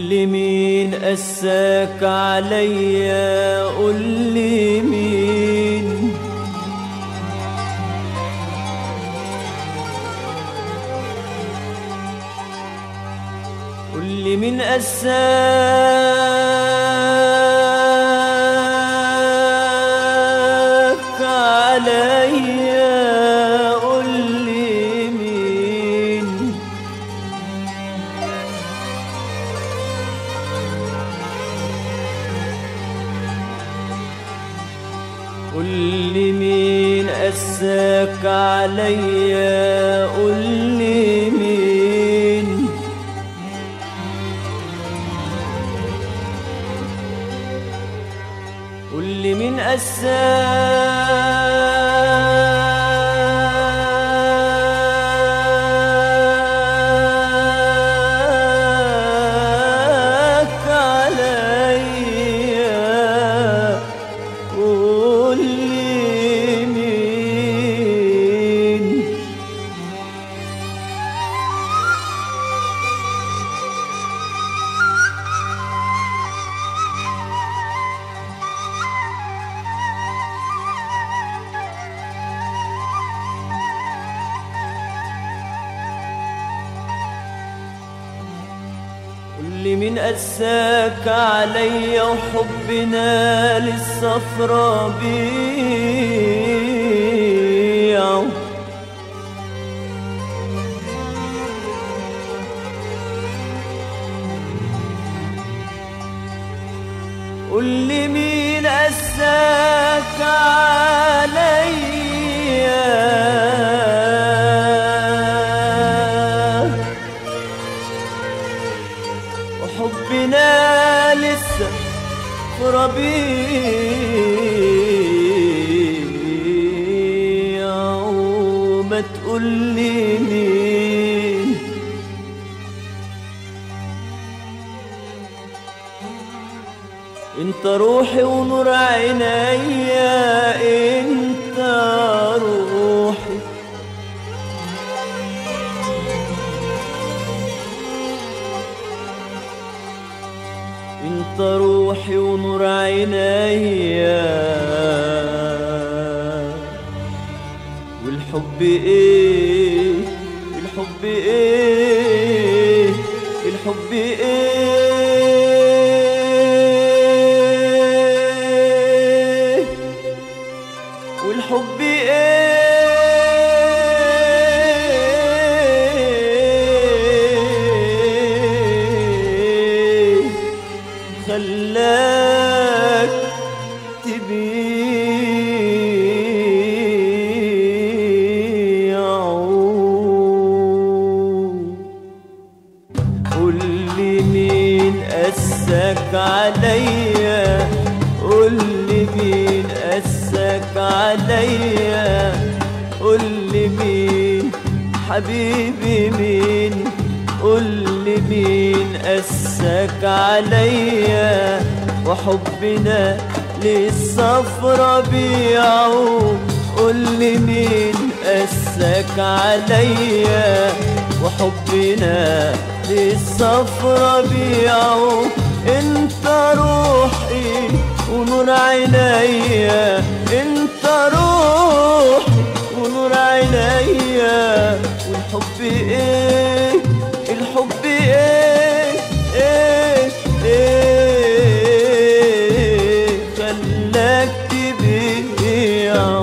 لي مين قساك عليا قول لي مين قول لي مين قساك عليا قول لي مين قول لي مين قساك عليا قول لي مين قول لي مين قساك عليا قول لي مين قول لي مين قساك عليا وحبنا للصفرا بيع قول لي مين قساك عليا وحبنا لسه ربيع وما تقول لي مين انت روحي ونور عينيا انت روحي انت روحي ونور عينيا والحب ايه الحب ايه الحب ايه والحب ايه خلاك تبيعه قول لي مين قساك عليا قول لي مين قساك عليا قول لي مين حبيبي مين قول لي مين قساك عليا وحبنا للصفرا بيعه قول لي مين قساك عليا وحبنا للصفرا بيعه انت روحي ونور عينيا انت روحي ونور عينيا والحب ايه الحب ايه ايه ايه خلاك تبيعه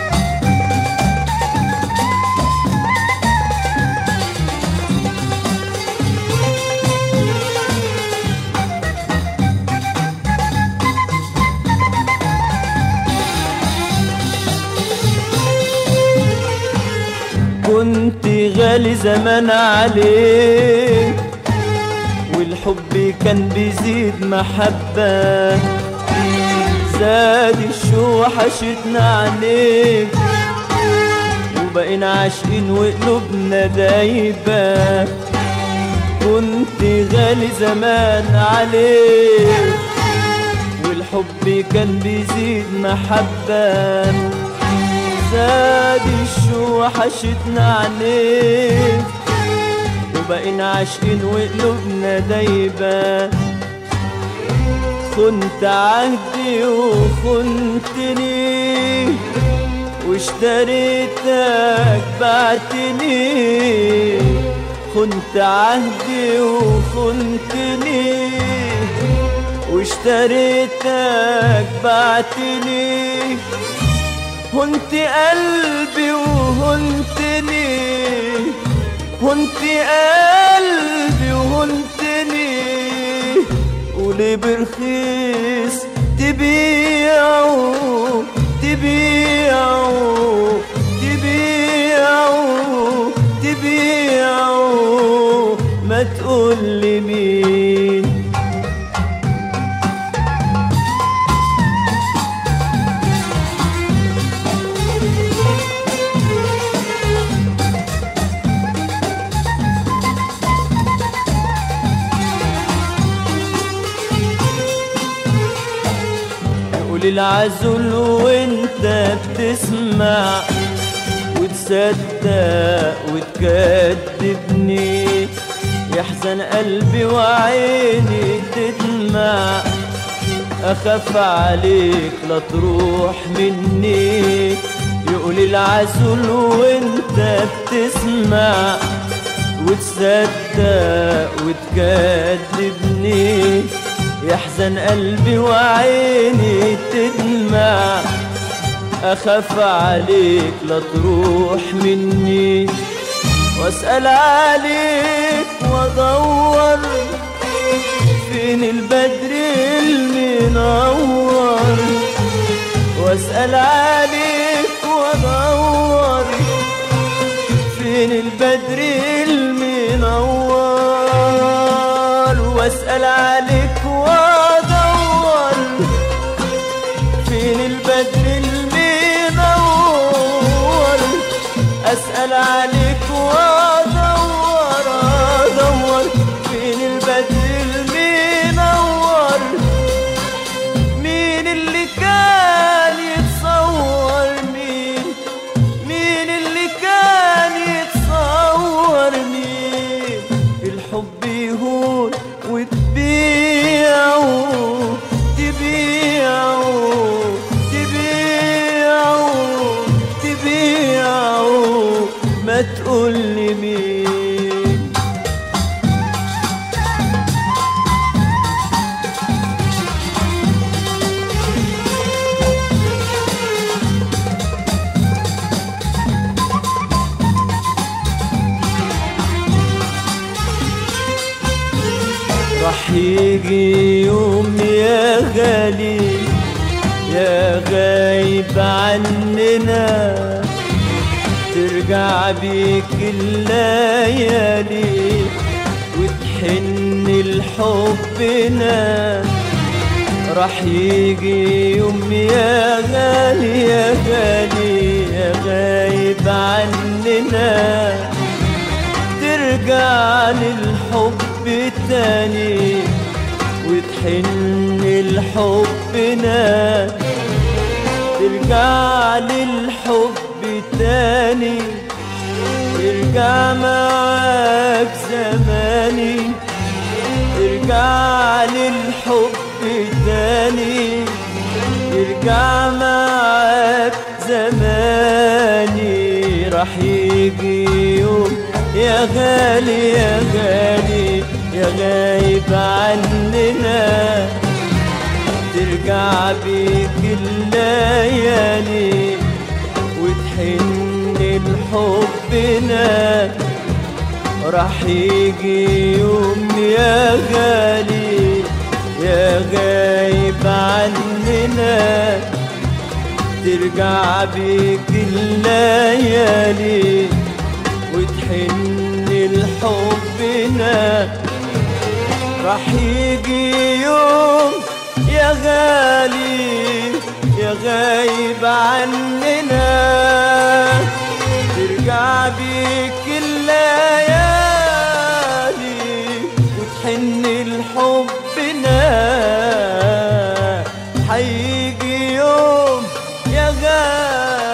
كنت غالي زمان عليك والحب كان بيزيد محبة زاد الشو وحشتنا عليك وبقينا عاشقين وقلوبنا دايبة كنت غالي زمان عليك والحب كان بيزيد محبة زاد الشو وحشتنا عليك وبقينا عاشقين وقلوبنا دايبة خنت عهدي وخنتني واشتريتك بعتني خنت عهدي وخنتني واشتريتك بعتني هنت قلبي وهنتني هنت قلبي وهنتني وليه برخيص تبيعوا تبيعوا تبيعوا تبيعوا ما تقول لي مين قول العزل وانت بتسمع وتصدق وتكذبني يحزن قلبي وعيني تدمع اخاف عليك لا تروح مني يقول العسل وانت بتسمع وتصدق وتكذبني يحزن قلبي وعيني تدمع اخاف عليك لا تروح مني واسال عليك وادور فين البدر المنور واسال عليك وادور فين البدر المنور واسال عليك وادور فين البدر المنور اسال عليك وادور ادور فين البدر المنور مين اللي كان يتصور مين مين اللي كان يتصور مين الحب يهون وتبيعوا تبيعوا تبيعوا تبيعوا ما تقول لي مين راح يجي يوم يا غالي يا غايب عننا ترجع بيك الليالي وتحن لحبنا راح يجي يوم يا غالي يا غالي يا غايب عننا ترجع للحب تاني وتحن لحبنا ترجع للحب تاني ترجع معاك زماني ترجع للحب تاني يرجع معاك زماني راح يجي يوم يا غالي يا غالي يا غايب عننا ترجع بيك الليالي وتحن لحبنا راح يجي يوم يا غالي يا غايب عننا ترجع بيك الليالي وتحن لحبنا راح يجي يوم يا غالي يا غايب عننا ترجع بيك الليالي وتحن لحبنا حيجي يوم يا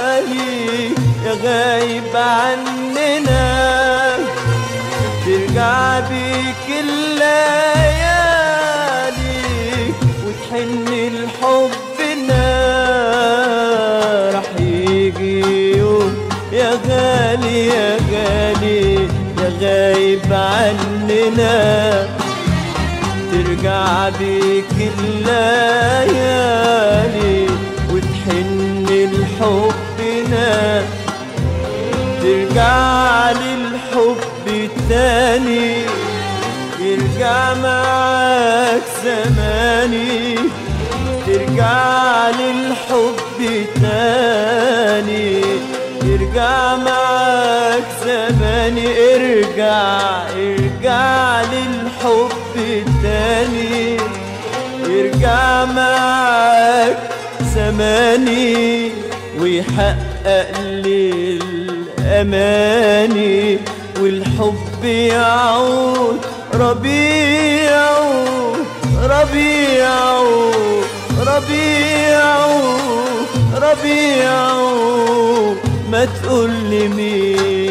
غالي يا غايب عننا ترجع يوم يا غالي يا غالي يا غايب عننا ترجع بيك الليالي وتحن لحبنا ترجع للحب تاني يرجع معاك زماني ترجع للحب تاني يرجع معاك زماني ارجع ارجع للحب تاني يرجع معاك زماني ويحقق لي الأماني والحب يعود ربيع ربيع ربيع ربيع ما تقول لي مين